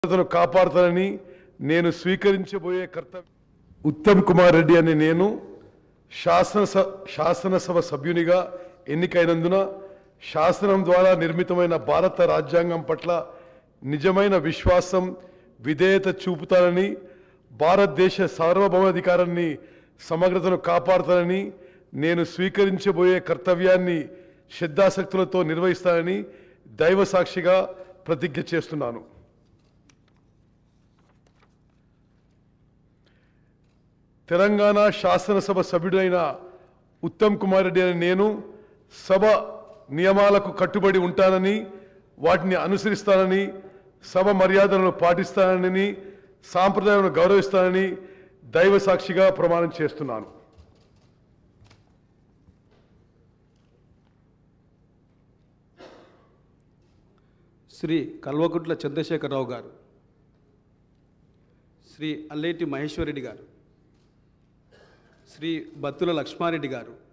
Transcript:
భద్రతను కాపాడుతానని నేను స్వీకరించబోయే కర్తవ్యం ఉత్తమ్ కుమార్ రెడ్డి అనే నేను శాసనస శాసనసభ సభ్యునిగా ఎన్నికైనందున శాసనం ద్వారా నిర్మితమైన భారత రాజ్యాంగం పట్ల నిజమైన విశ్వాసం విధేయత చూపుతానని భారతదేశ సార్వభౌమాధికారాన్ని సమగ్రతను కాపాడుతానని నేను స్వీకరించబోయే కర్తవ్యాన్ని శ్రద్ధాశక్తులతో నిర్వహిస్తానని దైవ సాక్షిగా ప్రతిజ్ఞ చేస్తున్నాను తెలంగాణ శాసనసభ సభ్యుడైన ఉత్తమ్ కుమార్ రెడ్డి అనే నేను సభ నియమాలకు కట్టుబడి ఉంటానని వాటిని అనుసరిస్తానని సభ మర్యాదలను పాటిస్తానని సాంప్రదాయాలను గౌరవిస్తానని దైవ సాక్షిగా ప్రమాణం చేస్తున్నాను శ్రీ కల్వకుట్ల చంద్రశేఖరరావు గారు శ్రీ అల్లేటి మహేశ్వరరెడ్డి గారు శ్రీ బత్తుల లక్ష్మారెడ్డి గారు